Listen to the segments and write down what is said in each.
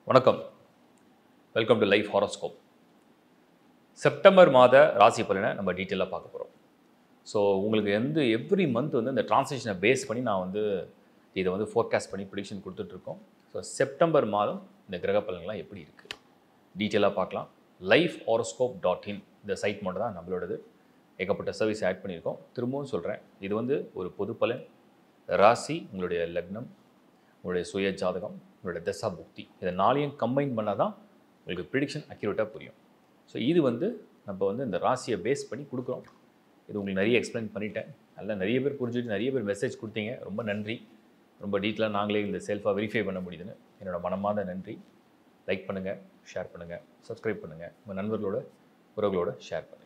வணக்கம் welcome to life horoscope September மாத ராசி பலனை நம்ம டீட்டெயிலாக பார்க்க போகிறோம் ஸோ உங்களுக்கு எந்த எவ்ரி மந்த் வந்து இந்த டிரான்சேக்ஷனை பேஸ் பண்ணி நான் வந்து இதை வந்து ஃபோர்காஸ்ட் பண்ணி ப்ரிடிக்ஷன் கொடுத்துட்ருக்கோம் ஸோ செப்டம்பர் மாதம் இந்த கிரக பலன்கள்லாம் எப்படி இருக்குது டீட்டெயிலாக பார்க்கலாம் லைஃப் ஹாரோஸ்கோப் டாட் இன் இந்த சைட் மட்டும் தான் நம்மளோடது ஏகப்பட்ட சர்வீஸ் ஆட் பண்ணியிருக்கோம் திரும்பவும் சொல்கிறேன் இது வந்து ஒரு பொது பலன் ராசி உங்களுடைய லக்னம் உங்களுடைய சுய ஜாதகம் உங்களுடைய தசா புக்தி இதை நாளையும் கம்பைன் பண்ணால் தான் உங்களுக்கு ப்ரிடிக்ஷன் அக்யூரேட்டாக புரியும் ஸோ இது வந்து நம்ம வந்து இந்த ராசியை பேஸ் பண்ணி கொடுக்குறோம் இது உங்களுக்கு நிறைய எக்ஸ்பிளைன் பண்ணிட்டேன் நல்லா நிறைய பேர் புரிஞ்சுட்டு நிறைய பேர் மெசேஜ் கொடுத்தீங்க ரொம்ப நன்றி ரொம்ப டீட்டெயிலாக நாங்களே இந்த செல்ஃபாக வெரிஃபை பண்ண முடியுதுன்னு என்னோட மனமார்ந்த நன்றி லைக் பண்ணுங்கள் ஷேர் பண்ணுங்கள் சப்ஸ்கிரைப் பண்ணுங்கள் உங்கள் நண்பர்களோட உறவுகளோட ஷேர் பண்ணுங்கள்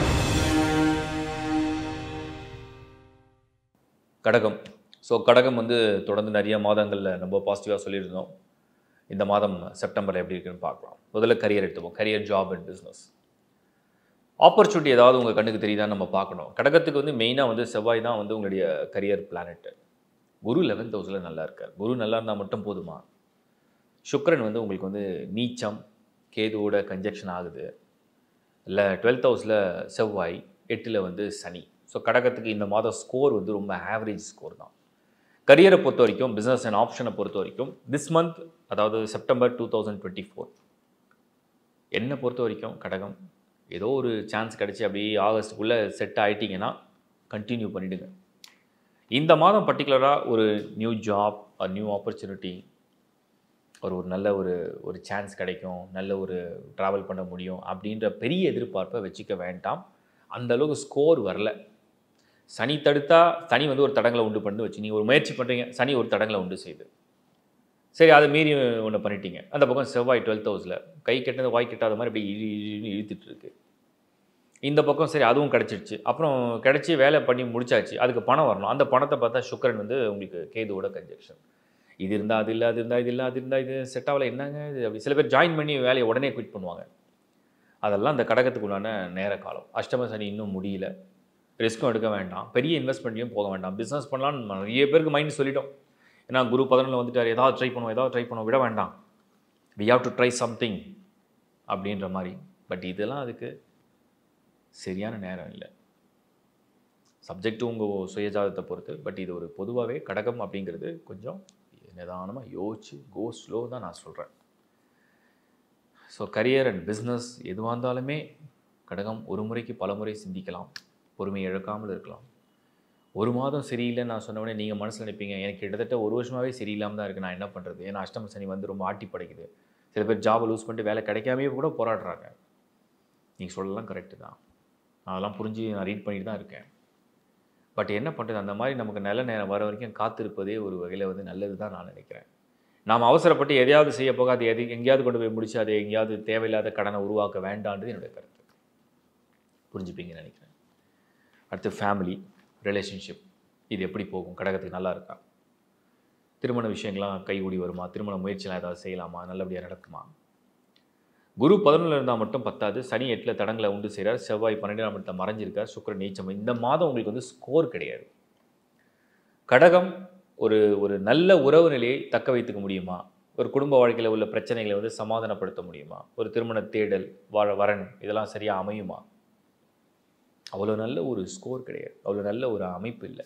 கடகம் ஸோ கடகம் வந்து தொடர்ந்து நிறைய மாதங்களில் நம்ம பாசிட்டிவாக சொல்லியிருந்தோம் இந்த மாதம் செப்டம்பரில் எப்படி இருக்குன்னு பார்க்கலாம் முதல்ல கரியர் எடுத்துப்போம் career job and business opportunity ஏதாவது உங்கள் கண்ணுக்கு தெரியுதான்னு நம்ம பார்க்கணும் கடகத்துக்கு வந்து மெயினாக வந்து செவ்வாய் தான் வந்து உங்களுடைய கரியர் பிளானெட்டு குரு லெவன்த் ஹவுஸில் நல்லா இருக்கார் குரு நல்லா இருந்தால் மட்டும் போதுமா சுக்கிரன் வந்து உங்களுக்கு வந்து நீச்சம் கேதுவோட கன்ஜெக்ஷன் ஆகுது இல்லை டுவெல்த் ஹவுஸில் செவ்வாய் எட்டில் வந்து சனி ஸோ கடகத்துக்கு இந்த மாதம் ஸ்கோர் வந்து ரொம்ப ஆவரேஜ் ஸ்கோர் தான் கரியரை பொறுத்த வரைக்கும் பிஸ்னஸ் அண்ட் ஆப்ஷனை பொறுத்த வரைக்கும் திஸ் மந்த் அதாவது September two thousand twenty four என்னை பொறுத்த வரைக்கும் கடகம் ஏதோ ஒரு சான்ஸ் கிடச்சி அப்படியே ஆகஸ்ட்டுக்குள்ளே செட் ஆகிட்டிங்கன்னா கண்டினியூ பண்ணிவிடுங்க இந்த மாதம் பர்டிகுலராக ஒரு நியூ ஜாப் நியூ ஆப்பர்ச்சுனிட்டி ஒரு ஒரு நல்ல ஒரு ஒரு சான்ஸ் கிடைக்கும் நல்ல ஒரு ட்ராவல் பண்ண முடியும் அப்படின்ற பெரிய எதிர்பார்ப்பை வச்சுக்க வேண்டாம் அந்த அளவுக்கு ஸ்கோர் வரல சனி தடுத்தா சனி வந்து ஒரு தடங்களை உண்டு பண்ணி வச்சு நீங்கள் ஒரு முயற்சி பண்ணுறீங்க சனி ஒரு தடங்களை உண்டு செய்யுது சரி அதை மீறி ஒன்று பண்ணிட்டீங்க அந்த பக்கம் செவ்வாய் டுவெல்த் ஹவுஸில் கை கெட்டது வாய் கெட்டாத மாதிரி அப்படியே இழு இழுன்னு இழுத்துட்டு இருக்கு இந்த பக்கம் சரி அதுவும் கிடச்சிடுச்சு அப்புறம் கிடச்சி வேலை பண்ணி முடிச்சாச்சு அதுக்கு பணம் வரணும் அந்த பணத்தை பார்த்தா சுக்கரன் வந்து உங்களுக்கு கேதுவோட கன்ஜெக்ஷன் இது இருந்தால் அது இல்லை அது இருந்தால் இது இல்லை அது இருந்தால் இது செட் ஆகல என்னங்க இது அப்படி சில பேர் ஜாயின் பண்ணி வேலையை உடனே குவிட் பண்ணுவாங்க அதெல்லாம் அந்த கடகத்துக்கு உண்டான நேர காலம் அஷ்டம சனி இன்னும் முடியல ரிஸ்க்கும் எடுக்க வேண்டாம் பெரிய இன்வெஸ்ட்மெண்ட்லையும் போக வேண்டாம் பிஸ்னஸ் பண்ணலான்னு நிறைய பேருக்கு மைண்ட் சொல்லிட்டோம் ஏன்னா குரு பதினொன்றில் வந்துட்டார் ஏதாவது ட்ரை பண்ணுவோம் ஏதாவது ட்ரை பண்ணுவோம் விட வேண்டாம் we have to try something அப்படின்ற மாதிரி பட் இதெல்லாம் அதுக்கு சரியான நேரம் இல்லை சப்ஜெக்ட் உங்கள் சுயஜாதத்தை பொறுத்து பட் இது ஒரு பொதுவாகவே கடகம் அப்படிங்கிறது கொஞ்சம் நிதானமாக யோசிச்சு கோ ஸ்லோ தான் நான் சொல்கிறேன் ஸோ கரியர் அண்ட் பிஸ்னஸ் எதுவாக இருந்தாலுமே கடகம் ஒரு முறைக்கு பல முறை சிந்திக்கலாம் பொறுமை இழக்காமல் இருக்கலாம் ஒரு மாதம் சரியில்லைன்னு நான் சொன்ன உடனே நீங்கள் மனசில் நினைப்பீங்க எனக்கு கிட்டத்தட்ட ஒரு வருஷமாகவே சரியில்லாமல் தான் இருக்குது நான் என்ன பண்ணுறது ஏன்னா அஷ்டம சனி வந்து ரொம்ப ஆட்டி படைக்குது சில பேர் ஜாபை லூஸ் பண்ணிட்டு வேலை கிடைக்காமே கூட போராடுறாங்க நீங்கள் சொல்லலாம் கரெக்டு தான் நான் அதெல்லாம் புரிஞ்சு நான் ரீட் பண்ணிட்டு தான் இருக்கேன் பட் என்ன பண்ணுறது அந்த மாதிரி நமக்கு நல்ல நேரம் வர வரைக்கும் காத்திருப்பதே ஒரு வகையில் வந்து நல்லது தான் நான் நினைக்கிறேன் நாம் அவசரப்பட்டு எதையாவது செய்ய போக அது எது எங்கேயாவது கொண்டு போய் முடிச்சு அதை எங்கேயாவது தேவையில்லாத கடனை உருவாக்க வேண்டான்றது என்னுடைய கருத்து புரிஞ்சுப்பீங்கன்னு நினைக்கிறேன் அடுத்து ஃபேமிலி ரிலேஷன்ஷிப் இது எப்படி போகும் கடகத்துக்கு நல்லா இருக்கா திருமண விஷயங்கள்லாம் கைகூடி வருமா திருமண முயற்சிலாம் ஏதாவது செய்யலாமா நல்லபடியாக நடக்குமா குரு பதினொன்றில் இருந்தால் மட்டும் பத்தாது சனி எட்டில் தடங்களை உண்டு செய்கிறார் செவ்வாய் பன்னெண்டாம் இடத்துல மறைஞ்சிருக்கார் சுக்கரன் நீச்சம் இந்த மாதம் உங்களுக்கு வந்து ஸ்கோர் கிடையாது கடகம் ஒரு ஒரு நல்ல உறவு நிலையை தக்க வைத்துக்க முடியுமா ஒரு குடும்ப வாழ்க்கையில் உள்ள பிரச்சனைகளை வந்து சமாதானப்படுத்த முடியுமா ஒரு திருமண தேடல் வாழ வரன் இதெல்லாம் சரியாக அமையுமா அவ்வளோ நல்ல ஒரு ஸ்கோர் கிடையாது அவ்வளோ நல்ல ஒரு அமைப்பு இல்லை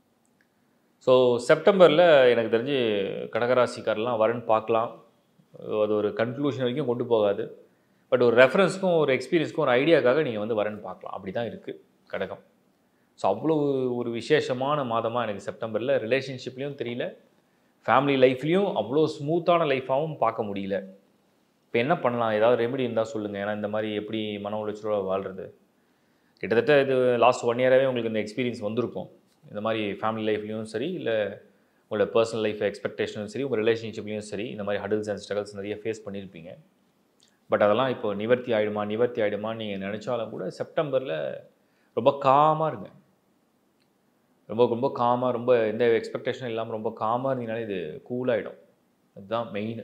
ஸோ செப்டம்பரில் எனக்கு தெரிஞ்சு கடகராசிக்காரெலாம் வரன் பார்க்கலாம் அது ஒரு கன்க்ளூஷன் வரைக்கும் கொண்டு போகாது பட் ஒரு ரெஃபரன்ஸ்க்கும் ஒரு எக்ஸ்பீரியன்ஸ்க்கும் ஒரு ஐடியாக்காக நீங்கள் வந்து வரன் பார்க்கலாம் அப்படி தான் இருக்குது கடகம் ஸோ அவ்வளோ ஒரு விசேஷமான மாதமாக எனக்கு செப்டம்பரில் ரிலேஷன்ஷிப்லேயும் தெரியல ஃபேமிலி லைஃப்லேயும் அவ்வளோ ஸ்மூத்தான லைஃபாகவும் பார்க்க முடியல இப்போ என்ன பண்ணலாம் ஏதாவது ரெமெடி இருந்தால் சொல்லுங்கள் ஏன்னா இந்த மாதிரி எப்படி மன உளைச்சலோட வாழ்கிறது கிட்டத்தட்ட இது லாஸ்ட் ஒன் இயராகவே உங்களுக்கு இந்த எக்ஸ்பீரியன்ஸ் வந்திருக்கும் இந்த மாதிரி ஃபேமிலி லைஃப்லேயும் சரி இல்லை உங்களோட பர்சனல் லைஃப் எக்ஸ்பெக்டேஷனும் சரி உங்கள் ரிலேஷன்ஷிப்லேயும் சரி இந்த மாதிரி ஹடில்ஸ் அண்ட் ஸ்ட்ரகல்ஸ் நிறைய ஃபேஸ் பண்ணியிருப்பீங்க பட் அதெல்லாம் இப்போ நிவர்த்தி ஆகிடுமா நிவர்த்தி ஆகிடுமான்னு நீங்கள் நினச்சாலும் கூட செப்டம்பரில் ரொம்ப காமாக இருங்க ரொம்ப ரொம்ப காமாக ரொம்ப எந்த எக்ஸ்பெக்டேஷனும் இல்லாமல் ரொம்ப காமாக இருந்தீங்கனாலே இது கூலாகிடும் அதுதான் மெயின்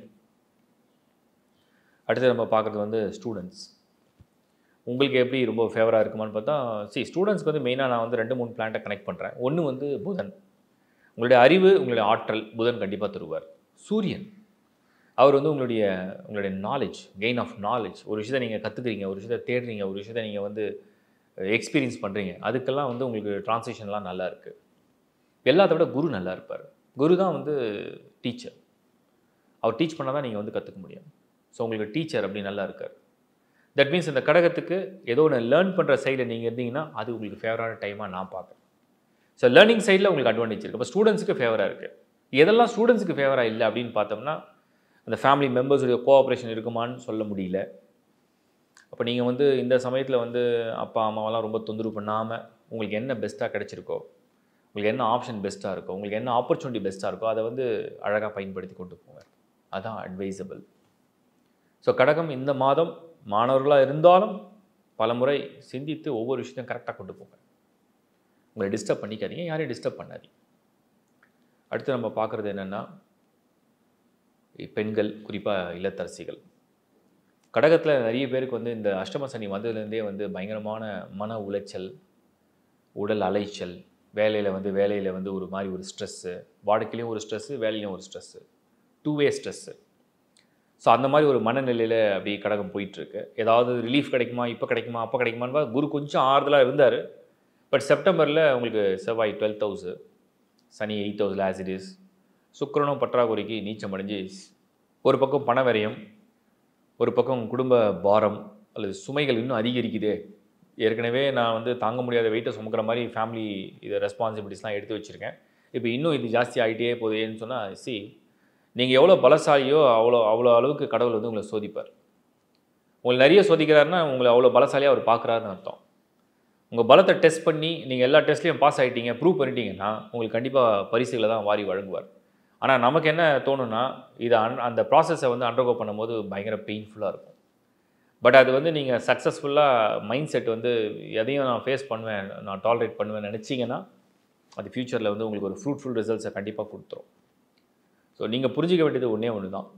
அடுத்து நம்ம பார்க்குறது வந்து ஸ்டூடெண்ட்ஸ் உங்களுக்கு எப்படி ரொம்ப ஃபேவராக இருக்குமான்னு பார்த்தா சி ஸ்டூடெண்ட்ஸ்க்கு வந்து மெயினாக நான் வந்து ரெண்டு மூணு பிளான்ட்டை கனெக்ட் பண்ணுறேன் ஒன்று வந்து புதன் உங்களுடைய அறிவு உங்களுடைய ஆற்றல் புதன் கண்டிப்பாக தருவார் சூரியன் அவர் வந்து உங்களுடைய உங்களுடைய நாலேஜ் கெயின் ஆஃப் நாலேஜ் ஒரு விஷயத்தை நீங்கள் கற்றுக்குறீங்க ஒரு விஷயத்தை தேடுறீங்க ஒரு விஷயத்தை நீங்கள் வந்து எக்ஸ்பீரியன்ஸ் பண்ணுறீங்க அதுக்கெல்லாம் வந்து உங்களுக்கு ட்ரான்ஸ்லேஷன்லாம் நல்லா இருக்குது எல்லாத்த விட குரு நல்லா இருப்பார் குரு தான் வந்து டீச்சர் அவர் டீச் பண்ணால் தான் நீங்கள் வந்து கற்றுக்க முடியும் ஸோ உங்களுக்கு டீச்சர் அப்படி நல்லா இருக்கார் தட் மீன்ஸ் இந்த கடகத்துக்கு ஏதோ ஒன்று லேர்ன் பண்ணுற சைடில் நீங்கள் இருந்தீங்கன்னா அது உங்களுக்கு ஃபேவரான டைமாக நான் பார்க்குறேன் ஸோ லேர்னிங் சைடில் உங்களுக்கு அட்வான்டேஜ் இருக்குது அப்போ ஸ்டூடெண்ட்ஸுக்கு ஃபேவராக இருக்குது எதெல்லாம் ஸ்டூடெண்ட்ஸுக்கு ஃபேவராக இல்லை அப்படின்னு பார்த்தோம்னா அந்த ஃபேமிலி மெம்பர்ஸுடைய கோஆப்ரேஷன் இருக்குமான்னு சொல்ல முடியல அப்போ நீங்கள் வந்து இந்த சமயத்தில் வந்து அப்பா அம்மாவெல்லாம் ரொம்ப தொந்தரவு பண்ணாமல் உங்களுக்கு என்ன பெஸ்ட்டாக கிடைச்சிருக்கோ உங்களுக்கு என்ன ஆப்ஷன் பெஸ்ட்டாக இருக்கோ உங்களுக்கு என்ன ஆப்பர்ச்சுனிட்டி பெஸ்ட்டாக இருக்கோ அதை வந்து அழகாக பயன்படுத்தி கொண்டு போங்க அதான் அட்வைசபிள் ஸோ கடகம் இந்த மாதம் மாணவர்களாக இருந்தாலும் பலமுறை சிந்தித்து ஒவ்வொரு விஷயத்தையும் கரெக்டாக கொண்டு போங்க உங்களை டிஸ்டர்ப் பண்ணிக்காதீங்க யாரையும் டிஸ்டர்ப் பண்ணாதீங்க அடுத்து நம்ம பார்க்குறது என்னென்னா பெண்கள் குறிப்பாக இல்லத்தரசிகள் கடகத்தில் நிறைய பேருக்கு வந்து இந்த அஷ்டம சனி வந்ததுலேருந்தே வந்து பயங்கரமான மன உளைச்சல் உடல் அலைச்சல் வேலையில் வந்து வேலையில் வந்து ஒரு மாதிரி ஒரு ஸ்ட்ரெஸ்ஸு வாடகையிலையும் ஒரு ஸ்ட்ரெஸ்ஸு வேலையிலையும் ஒரு stress two way stress so அந்த மாதிரி ஒரு மனநிலையில் அப்படி கடகம் போயிட்டுருக்கு ஏதாவது ரிலீஃப் கிடைக்குமா இப்போ கிடைக்குமா அப்போ கிடைக்குமான்னு பார்த்தா குரு கொஞ்சம் ஆறுதலாக இருந்தார் பட் செப்டம்பரில் உங்களுக்கு செவ்வாய் டுவெல்த் ஹவுஸு சனி எயித் ஹவுஸில் ஆஸ் இட் இஸ் சுக்கிரனும் பற்றாக்குறைக்கு நீச்சம் அடைஞ்சு ஒரு பக்கம் பண விரயம் ஒரு பக்கம் குடும்ப பாரம் அல்லது சுமைகள் இன்னும் அதிகரிக்குது ஏற்கனவே நான் வந்து தாங்க முடியாத வெயிட்டை சுமக்கிற மாதிரி ஃபேமிலி இதை ரெஸ்பான்சிபிலிட்டிஸ்லாம் எடுத்து வச்சுருக்கேன் இப்போ இன்னும் இது ஜாஸ்தி ஆகிட்டே போகுதுன்னு சொன்னால் சி நீங்கள் எவ்வளோ பலசாலியோ அவ்வளோ அவ்வளோ அளவுக்கு கடவுள் வந்து உங்களை சோதிப்பார் உங்களை நிறைய சோதிக்கிறாருன்னா உங்களை அவ்வளோ பலசாலியாக அவர் பார்க்குறாருன்னு அர்த்தம் உங்கள் பலத்தை டெஸ்ட் பண்ணி நீங்கள் எல்லா டெஸ்ட்லையும் பாஸ் ஆகிட்டீங்க ப்ரூவ் பண்ணிட்டீங்கன்னா உங்களுக்கு கண்டிப்பாக பரிசுகளை தான் வாரி வழங்குவார் ஆனால் நமக்கு என்ன தோணுன்னா இதை அன் அந்த ப்ராசஸை வந்து அண்டர்கோ பண்ணும்போது பயங்கர பெயின்ஃபுல்லாக இருக்கும் பட் அது வந்து நீங்கள் சக்ஸஸ்ஃபுல்லாக மைண்ட் செட் வந்து எதையும் நான் ஃபேஸ் பண்ணுவேன் நான் டாலரேட் பண்ணுவேன் நினச்சிங்கன்னா அது ஃப்யூச்சரில் வந்து உங்களுக்கு ஒரு ஃப்ரூட்ஃபுல் ரிசல்ட்ஸை கண்டிப்பாக கொடுத்துரும் ஸோ நீங்கள் புரிஞ்சிக்க வேண்டியது ஒன்றே ஒன்று தான்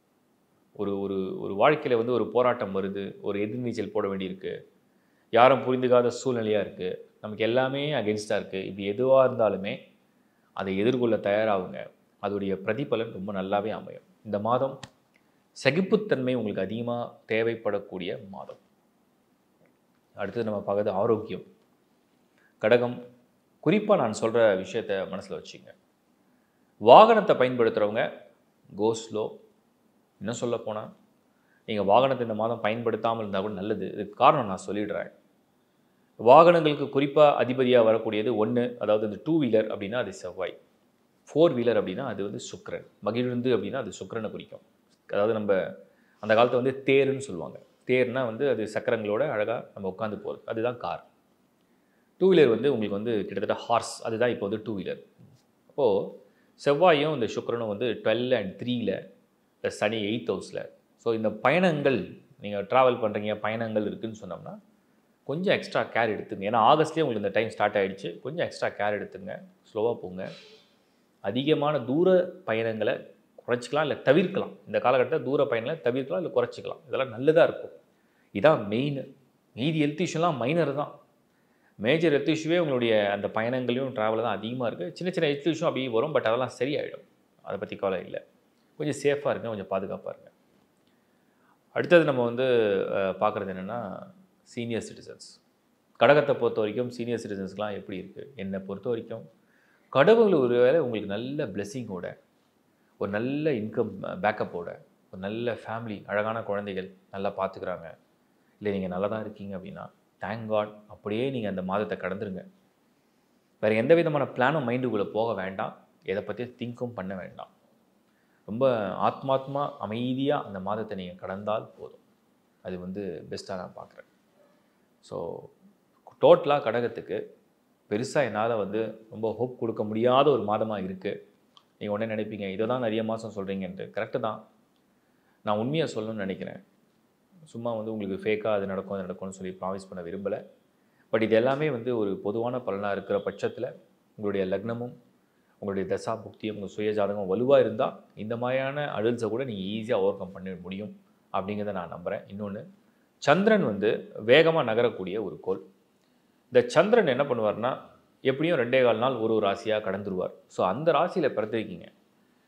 ஒரு ஒரு ஒரு வாழ்க்கையில் வந்து ஒரு போராட்டம் வருது ஒரு எதிர்நீச்சல் போட வேண்டியிருக்கு யாரும் புரிந்துக்காத சூழ்நிலையாக இருக்குது நமக்கு எல்லாமே அகென்ஸ்டாக இருக்குது இப்படி எதுவாக இருந்தாலுமே அதை எதிர்கொள்ள தயாராகுங்க அதோடைய பிரதிபலன் ரொம்ப நல்லாவே அமையும் இந்த மாதம் சகிப்புத்தன்மை உங்களுக்கு அதிகமாக தேவைப்படக்கூடிய மாதம் அடுத்தது நம்ம பார்க்கறது ஆரோக்கியம் கடகம் குறிப்பாக நான் சொல்கிற விஷயத்த மனசில் வச்சுங்க வாகனத்தை பயன்படுத்துகிறவங்க கோ ஸ்லோ இன்னும் சொல்ல போனால் நீங்கள் வாகனத்தை இந்த மாதம் பயன்படுத்தாமல் இருந்தால் கூட நல்லது இதுக்கு காரணம் நான் சொல்லிடுறேன் வாகனங்களுக்கு குறிப்பாக அதிபதியாக வரக்கூடியது ஒன்று அதாவது இந்த டூ வீலர் அப்படின்னா அது செவ்வாய் ஃபோர் வீலர் அப்படின்னா அது வந்து சுக்கிரன் மகிழ்ந்து அப்படின்னா அது சுக்கிரனை குறிக்கும் அதாவது நம்ம அந்த காலத்தை வந்து தேருன்னு சொல்லுவாங்க தேர்னா வந்து அது சக்கரங்களோட அழகாக நம்ம உட்காந்து போகிறது அதுதான் கார் டூ வீலர் வந்து உங்களுக்கு வந்து கிட்டத்தட்ட ஹார்ஸ் அதுதான் இப்போ வந்து டூ வீலர் அப்போது செவ்வாயும் இந்த சுக்கிரனும் வந்து டுவெல் அண்ட் த்ரீல இந்த சனி எயித் ஹவுஸில் ஸோ இந்த பயணங்கள் நீங்கள் ட்ராவல் பண்ணுறீங்க பயணங்கள் இருக்குதுன்னு சொன்னோம்னா கொஞ்சம் எக்ஸ்ட்ரா கேர் எடுத்துங்க ஏன்னா ஆகஸ்ட்லேயே உங்களுக்கு இந்த டைம் ஸ்டார்ட் ஆகிடுச்சு கொஞ்சம் எக்ஸ்ட்ரா கேர் எடுத்துங்க ஸ்லோவாக போங்க அதிகமான தூர பயணங்களை குறைச்சிக்கலாம் இல்லை தவிர்க்கலாம் இந்த காலகட்டத்தில் தூர பயணங்களை தவிர்க்கலாம் இல்லை குறைச்சிக்கலாம் இதெல்லாம் நல்லதாக இருக்கும் இதான் மெயின் மீதி ஹெல்த் இஷ்யூலாம் மைனர் தான் மேஜர் ஹெல்த் இஷ்யூவே உங்களுடைய அந்த பயணங்களையும் ட்ராவல் தான் அதிகமாக இருக்குது சின்ன சின்ன ஹெல்த் இஷ்யூ அப்படியே வரும் பட் அதெல்லாம் சரியாயிடும் அதை பற்றி கவலை இல்லை கொஞ்சம் சேஃபாக இருங்க கொஞ்சம் பாதுகாப்பாக இருங்க அடுத்தது நம்ம வந்து பார்க்குறது என்னென்னா சீனியர் சிட்டிசன்ஸ் கடகத்தை பொறுத்த வரைக்கும் சீனியர் சிட்டிசன்ஸ்லாம் எப்படி இருக்குது என்னை பொறுத்த வரைக்கும் கடவுள் ஒரு வேளை உங்களுக்கு நல்ல பிளெஸ்ஸிங்கோட ஒரு நல்ல இன்கம் பேக்கப்போட ஒரு நல்ல ஃபேமிலி அழகான குழந்தைகள் நல்லா பார்த்துக்கிறாங்க இல்லை நீங்கள் நல்லா தான் இருக்கீங்க அப்படின்னா தேங்க் காட் அப்படியே நீங்கள் அந்த மாதத்தை கடந்துருங்க வேறு எந்த விதமான பிளானும் மைண்டுக்குள்ளே போக வேண்டாம் எதை பற்றி திங்க்கும் பண்ண வேண்டாம் ரொம்ப ஆத்மாத்மா அமைதியாக அந்த மாதத்தை நீங்கள் கடந்தால் போதும் அது வந்து பெஸ்ட்டாக நான் பார்க்குறேன் ஸோ டோட்டலாக கடகத்துக்கு பெருசாக என்னால் வந்து ரொம்ப ஹோப் கொடுக்க முடியாத ஒரு மாதமாக இருக்குது நீங்கள் உடனே நினைப்பீங்க இதை தான் நிறைய மாதம் சொல்கிறீங்கன்ட்டு கரெக்டு தான் நான் உண்மையாக சொல்லணும்னு நினைக்கிறேன் சும்மா வந்து உங்களுக்கு ஃபேக்காக அது நடக்கும் அது நடக்கும்னு சொல்லி ப்ராமிஸ் பண்ண விரும்பலை பட் இது எல்லாமே வந்து ஒரு பொதுவான பலனாக இருக்கிற பட்சத்தில் உங்களுடைய லக்னமும் உங்களுடைய தசா புக்தியும் உங்கள் சுய ஜாதகம் வலுவாக இருந்தால் இந்த மாதிரியான அழுல்ஸை கூட நீங்கள் ஈஸியாக ஓவர் கம் பண்ண முடியும் அப்படிங்கிறத நான் நம்புகிறேன் இன்னொன்று சந்திரன் வந்து வேகமாக நகரக்கூடிய ஒரு கோள் இந்த சந்திரன் என்ன பண்ணுவார்னா எப்படியும் ரெண்டே கால் நாள் ஒரு ஒரு ராசியாக கடந்துருவார் ஸோ அந்த ராசியில் பிறந்திருக்கீங்க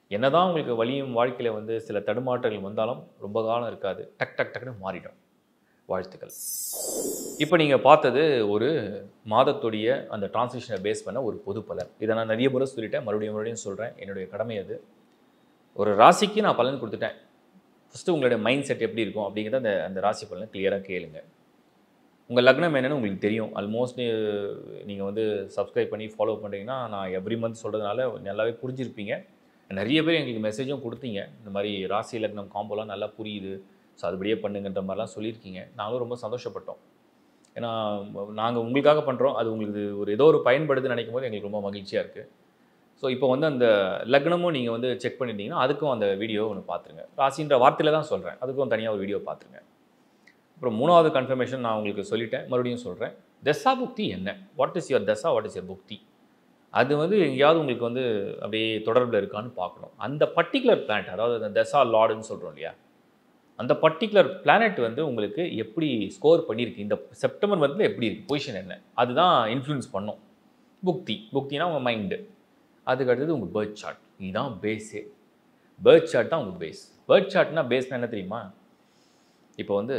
என்னதான் உங்களுக்கு வலியும் வாழ்க்கையில் வந்து சில தடுமாற்றங்கள் வந்தாலும் ரொம்ப காலம் இருக்காது டக் டக் டக்குன்னு மாறிடும் வாழ்த்துக்கள் இப்போ நீங்கள் பார்த்தது ஒரு மாதத்துடைய அந்த டிரான்சிஷனை பேஸ் பண்ண ஒரு பொது பலன் இதை நான் நிறைய முறை சொல்லிட்டேன் மறுபடியும் மறுபடியும் சொல்கிறேன் என்னுடைய கடமை அது ஒரு ராசிக்கு நான் பலன் கொடுத்துட்டேன் ஃபஸ்ட்டு உங்களுடைய மைண்ட் செட் எப்படி இருக்கும் அப்படிங்கிறத அந்த அந்த ராசி பலனை கிளியராக கேளுங்க உங்கள் லக்னம் என்னன்னு உங்களுக்கு தெரியும் ஆல்மோஸ்ட் நீங்கள் வந்து சப்ஸ்கிரைப் பண்ணி ஃபாலோ பண்ணுறீங்கன்னா நான் எவ்ரி மந்த் சொல்கிறதுனால நல்லாவே புரிஞ்சிருப்பீங்க நிறைய பேர் எங்களுக்கு மெசேஜும் கொடுத்தீங்க இந்த மாதிரி ராசி லக்னம் காம்போலாம் நல்லா புரியுது ஸோ அதுபடியே பண்ணுங்கன்ற மாதிரிலாம் சொல்லியிருக்கீங்க நாங்களும் ரொம்ப சந்தோஷப்பட்டோம் ஏன்னா நாங்கள் உங்களுக்காக பண்ணுறோம் அது உங்களுக்கு ஒரு ஏதோ ஒரு பயன்படுதுன்னு நினைக்கும் போது எங்களுக்கு ரொம்ப மகிழ்ச்சியாக இருக்குது ஸோ இப்போ வந்து அந்த லக்னமும் நீங்கள் வந்து செக் பண்ணிட்டீங்கன்னா அதுக்கும் அந்த வீடியோ ஒன்று பார்த்துருங்க ராசின்ற வார்த்தையில் தான் சொல்கிறேன் அதுக்கும் தனியாக ஒரு வீடியோ பார்த்துருங்க அப்புறம் மூணாவது கன்ஃபர்மேஷன் நான் உங்களுக்கு சொல்லிட்டேன் மறுபடியும் சொல்கிறேன் தசா புக்தி என்ன what is your dasha what is your bhukti அது வந்து எங்கேயாவது உங்களுக்கு வந்து அப்படியே தொடர்பில் இருக்கான்னு பார்க்கணும் அந்த பர்டிகுலர் பிளானட் அதாவது அந்த தசா லார்டுன்னு சொல்கிறோம் இல்லையா அந்த பர்டிகுலர் பிளானட் வந்து உங்களுக்கு எப்படி ஸ்கோர் பண்ணியிருக்கு இந்த செப்டம்பர் மந்தில் எப்படி இருக்குது பொசிஷன் என்ன அதுதான் இன்ஃப்ளூயன்ஸ் பண்ணும் புக்தி புக்தினா உங்கள் மைண்டு அதுக்கு அடுத்தது உங்கள் பேர்த் சார்ட் இதுதான் பேஸே பேர்த் சார்ட் தான் உங்கள் பேஸ் பேர்த் சார்ட்னா பேஸ்னா என்ன தெரியுமா இப்போ வந்து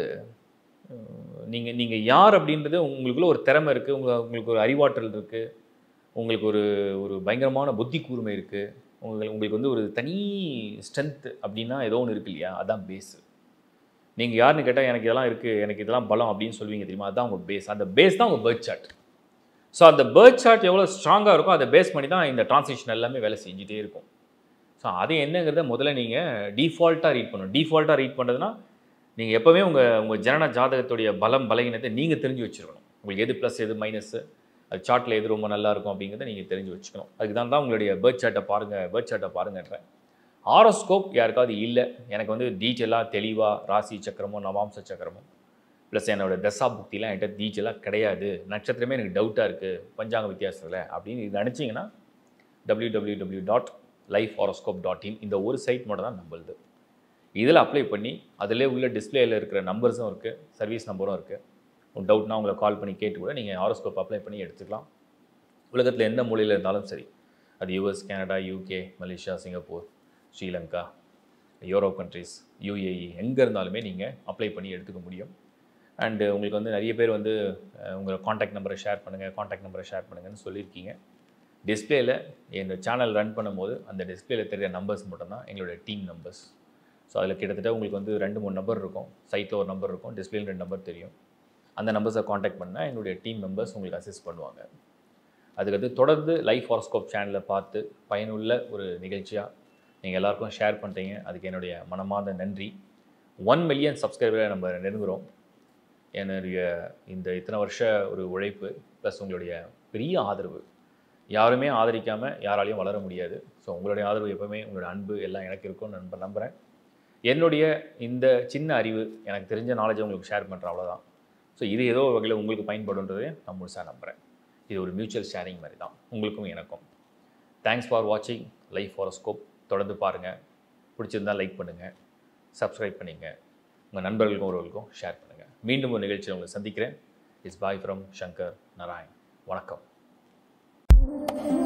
நீங்கள் நீங்கள் யார் அப்படின்றது உங்களுக்குள்ள ஒரு திறமை இருக்குது உங்கள் உங்களுக்கு ஒரு அறிவாற்றல் இருக்குது உங்களுக்கு ஒரு ஒரு பயங்கரமான புத்தி கூர்மை இருக்குது உங்களுக்கு உங்களுக்கு வந்து ஒரு தனி ஸ்ட்ரென்த் அப்படின்னா ஏதோ ஒன்று இருக்கு இல்லையா அதான் பேஸு நீங்கள் யாருன்னு கேட்டால் எனக்கு இதெல்லாம் இருக்குது எனக்கு இதெல்லாம் பலம் அப்படின்னு சொல்லுவீங்க தெரியுமா அதுதான் உங்கள் பேஸ் அந்த பேஸ் தான் உங்கள் பேர்த் சார்ட் ஸோ அந்த பேர்த் சார்ட் எவ்வளோ ஸ்ட்ராங்காக இருக்கோ அதை பேஸ் பண்ணி தான் இந்த டிரான்சிஷன் எல்லாமே வேலை செஞ்சுட்டே இருக்கும் ஸோ அது என்னங்கிறத முதல்ல நீங்கள் டிஃபால்ட்டாக ரீட் பண்ணணும் டிஃபால்ட்டாக ரீட் பண்ணுறதுனா நீங்கள் எப்போவுமே உங்கள் உங்கள் ஜனன ஜாதகத்துடைய பலம் பலகீனத்தை நீங்கள் தெரிஞ்சு வச்சுருக்கணும் உங்களுக்கு எது ப்ளஸ் எது மைனஸ் அது சார்ட்டில் எது ரொம்ப நல்லா இருக்கும் அப்படிங்கிறத நீங்கள் தெரிஞ்சு வச்சுக்கணும் அதுக்கு தான் தான் உங்களுடைய பேர்த் சார்ட்டை பாருங்கள் பேர்த் சார்ட்டை பாருங்கன்றேன் ஆரோஸ்கோப் யாருக்காவது இல்லை எனக்கு வந்து டீட்டெயிலாக தெளிவாக ராசி சக்கரமோ நவாம்ச சக்கரமோ ப்ளஸ் என்னோட தசா புக்திலாம் என்கிட்ட டீட்டெயிலாக கிடையாது நட்சத்திரமே எனக்கு டவுட்டாக இருக்குது பஞ்சாங்க வித்தியாசத்தில் அப்படின்னு இது நினச்சிங்கன்னா W W W dot life horoscope dot in இந்த ஒரு சைட் மட்டும் தான் நம்மளுது இதில் அப்ளை பண்ணி அதிலே உள்ள டிஸ்பிளேயில் இருக்கிற நம்பர்ஸும் இருக்குது சர்வீஸ் நம்பரும் இருக்குது ஒரு டவுட்னா உங்களை கால் பண்ணி கேட்டு கூட நீங்கள் ஹாரோஸ்கோப் அப்ளை பண்ணி எடுத்துக்கலாம் உலகத்தில் எந்த மூலையில் இருந்தாலும் சரி அது US Canada UK Malaysia Singapore Sri Lanka Europe countries UAE எங்கே இருந்தாலுமே நீங்கள் அப்ளை பண்ணி எடுத்துக்க முடியும் அண்டு உங்களுக்கு வந்து நிறைய பேர் வந்து அஹ், உங்கள் காண்டாக்ட் நம்பரை ஷேர் பண்ணுங்கள் காண்டாக்ட் நம்பரை ஷேர் பண்ணுங்கன்னு சொல்லியிருக்கீங்க டிஸ்பிளேயில் இந்த சேனல் ரன் பண்ணும்போது அந்த டிஸ்பிளேல தெரிகிற நம்பர்ஸ் மட்டும்தான் எங்களுடைய டீம் நம்பர்ஸ் ஸோ அதில் கிட்டத்தட்ட உங்களுக்கு வந்து ரெண்டு மூணு நம்பர் இருக்கும் சைட்டில் ஒரு நம்பர் இருக்கும் டிஸ்பிளேல ரெண்டு நம்பர் தெரியும் அந்த நம்பர்ஸை காண்டாக்ட் பண்ணால் எங்களுடைய டீம் மெம்பர்ஸ் உங்களுக்கு அசிஸ்ட் பண்ணுவாங்க அதுக்கடுத்து தொடர்ந்து லைஃப் ஹாரோஸ்கோப் சேனலை பார்த்து பயனுள்ள ஒரு நிகழ்ச்சியாக நீங்கள் எல்லாருக்கும் ஷேர் பண்ணுறீங்க அதுக்கு என்னுடைய மனமார்ந்த நன்றி ஒன் மில்லியன் சப்ஸ்கிரைபரை நம்ம நெருங்குறோம் என்னுடைய இந்த இத்தனை வருஷ ஒரு உழைப்பு ப்ளஸ் உங்களுடைய பெரிய ஆதரவு யாருமே ஆதரிக்காமல் யாராலையும் வளர முடியாது ஸோ உங்களுடைய ஆதரவு எப்பவுமே உங்களுடைய அன்பு எல்லாம் எனக்கு இருக்கும்னு நம்ப நம்புகிறேன் என்னுடைய இந்த சின்ன அறிவு எனக்கு தெரிஞ்ச நாலேஜை உங்களுக்கு ஷேர் பண்ணுறேன் அவ்வளோதான் ஸோ இது ஏதோ ஒரு வகையில் உங்களுக்கு பயன்படுன்றதை நான் முழுசாக நம்புகிறேன் இது ஒரு மியூச்சுவல் ஷேரிங் மாதிரி தான் உங்களுக்கும் எனக்கும் தேங்க்ஸ் ஃபார் வாட்சிங் லைஃப் ஹாரோஸ்கோப் தொடர்ந்து பாருங்கள் பிடிச்சிருந்தா லைக் பண்ணுங்கள் சப்ஸ்கிரைப் பண்ணிங்க உங்கள் நண்பர்களுக்கும் ஒருவர்களுக்கும் ஷேர் பண்ணுங்கள் மீண்டும் ஒரு நிகழ்ச்சியில் உங்களை சந்திக்கிறேன் it's bye from Shankar Narayan வணக்கம்